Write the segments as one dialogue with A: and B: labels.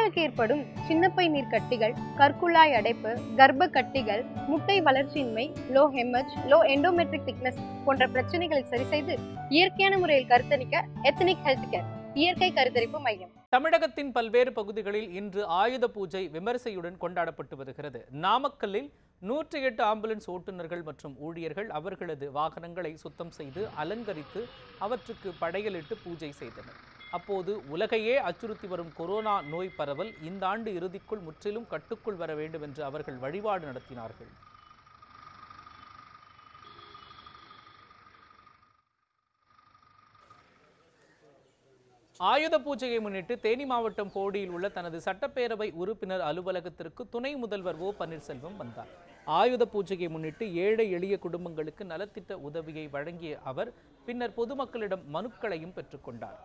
A: பெண்களுக்கு ஏற்படும் சின்னப்பை நீர் கட்டிகள் கற்குழாய் அடைப்பு கர்ப்ப கட்டிகள் முட்டை வளர்ச்சியின்மை லோ ஹெமஜ் லோ எண்டோமெட்ரிக் திக்னஸ் போன்ற பிரச்சனைகளை சரி செய்து இயற்கையான முறையில் கருத்தரிக்க எத்தனிக் ஹெல்த் கேர் இயற்கை கருத்தரிப்பு மையம்
B: தமிழகத்தின் பல்வேறு பகுதிகளில் இன்று ஆயுத பூஜை விமரிசையுடன் கொண்டாடப்பட்டு வருகிறது நாமக்கல்லில் நூற்றி எட்டு ஆம்புலன்ஸ் ஓட்டுநர்கள் மற்றும் ஊழியர்கள் அவர்களது வாகனங்களை சுத்தம் செய்து அலங்கரித்து அவற்றுக்கு படையலிட்டு பூஜை செய்தனர் அப்போது உலகையே அச்சுறுத்தி வரும் கொரோனா நோய் பரவல் இந்த ஆண்டு இறுதிக்குள் முற்றிலும் கட்டுக்குள் வர வேண்டும் என்று அவர்கள் வழிபாடு நடத்தினார்கள் ஆயுத பூஜையை முன்னிட்டு தேனி மாவட்டம் போடியில் உள்ள தனது சட்டப்பேரவை உறுப்பினர் அலுவலகத்திற்கு துணை முதல்வர் ஓ பன்னீர்செல்வம் வந்தார் ஆயுத பூஜையை முன்னிட்டு ஏழை எளிய குடும்பங்களுக்கு நலத்திட்ட உதவியை வழங்கிய அவர் பின்னர் பொதுமக்களிடம் மனுக்களையும் பெற்றுக்கொண்டார்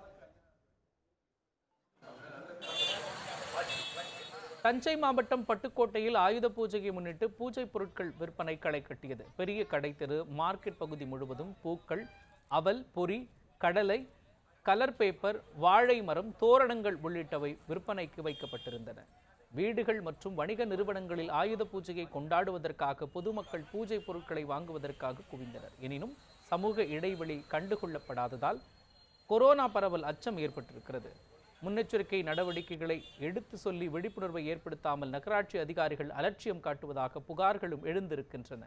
B: தஞ்சை மாவட்டம் பட்டுக்கோட்டையில் ஆயுத பூஜையை முன்னிட்டு பூஜை பொருட்கள் விற்பனை களை கட்டியது பெரிய கடை தெரு மார்க்கெட் பகுதி முழுவதும் பூக்கள் அவல் பொரி கடலை கலர் பேப்பர் வாழை மரம் தோரணங்கள் உள்ளிட்டவை விற்பனைக்கு வைக்கப்பட்டிருந்தன வீடுகள் மற்றும் வணிக நிறுவனங்களில் ஆயுத பூஜையை கொண்டாடுவதற்காக பொதுமக்கள் பூஜை பொருட்களை வாங்குவதற்காக குவிந்தனர் எனினும் சமூக இடைவெளி கண்டுகொள்ளப்படாததால் கொரோனா பரவல் அச்சம் ஏற்பட்டிருக்கிறது முன்னெச்சரிக்கை நடவடிக்கைகளை எடுத்து சொல்லி விழிப்புணர்வை ஏற்படுத்தாமல் நகராட்சி அதிகாரிகள் அலட்சியம் காட்டுவதாக புகார்களும் எழுந்திருக்கின்றன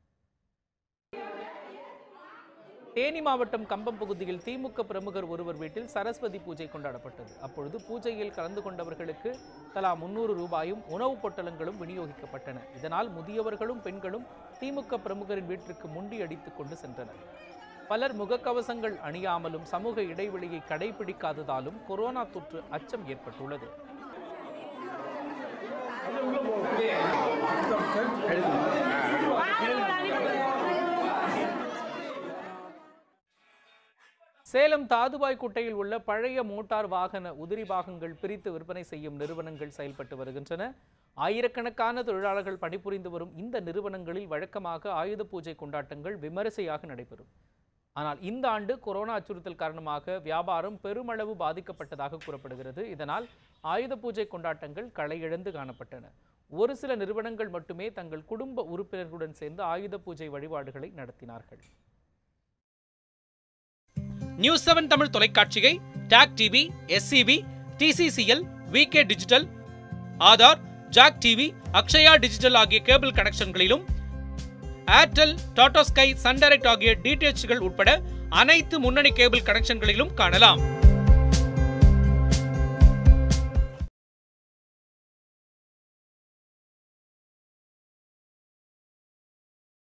B: தேனி மாவட்டம் கம்பம் பகுதியில் திமுக பிரமுகர் ஒருவர் வீட்டில் சரஸ்வதி பூஜை கொண்டாடப்பட்டது அப்பொழுது பூஜையில் கலந்து கொண்டவர்களுக்கு தலா முன்னூறு ரூபாயும் உணவுப் பொட்டலங்களும் விநியோகிக்கப்பட்டன இதனால் முதியவர்களும் பெண்களும் திமுக பிரமுகரின் வீட்டிற்கு முண்டி அடித்துக் கொண்டு சென்றனர் பலர் முகக்கவசங்கள் அணியாமலும் சமூக இடைவெளியை கடைபிடிக்காததாலும் கொரோனா தொற்று அச்சம் ஏற்பட்டுள்ளது சேலம் தாதுபாய் குட்டையில் உள்ள பழைய மோட்டார் வாகன உதிரி பாகங்கள் பிரித்து விற்பனை செய்யும் நிறுவனங்கள் செயல்பட்டு வருகின்றன ஆயிரக்கணக்கான தொழிலாளர்கள் பணிபுரிந்து வரும் இந்த நிறுவனங்களில் வழக்கமாக ஆயுத பூஜை கொண்டாட்டங்கள் விமரிசையாக நடைபெறும் ஆனால் இந்த ஆண்டு கொரோனா அச்சுறுத்தல் காரணமாக வியாபாரம் பெருமளவு பாதிக்கப்பட்டதாக கூறப்படுகிறது இதனால் ஆயுத பூஜை கொண்டாட்டங்கள் களையிழந்து காணப்பட்டன ஒரு சில நிறுவனங்கள் மட்டுமே தங்கள் குடும்ப உறுப்பினர்களுடன் சேர்ந்து ஆயுத பூஜை வழிபாடுகளை நடத்தினார்கள் நியூஸ் செவன் தமிழ் தொலைக்காட்சியை Tak TV SCV TCCL VK digital Aadhaar Jack TV Akshaya digital ஆகிய கேபிள் கனெக்ஷன்களிலும் Airtel Tata Sky Sun Direct ஆகிய டிடிஎச்கள் உட்பட அனைத்து முன்னணி கேபிள் கனெக்ஷன்களிலும் காணலாம்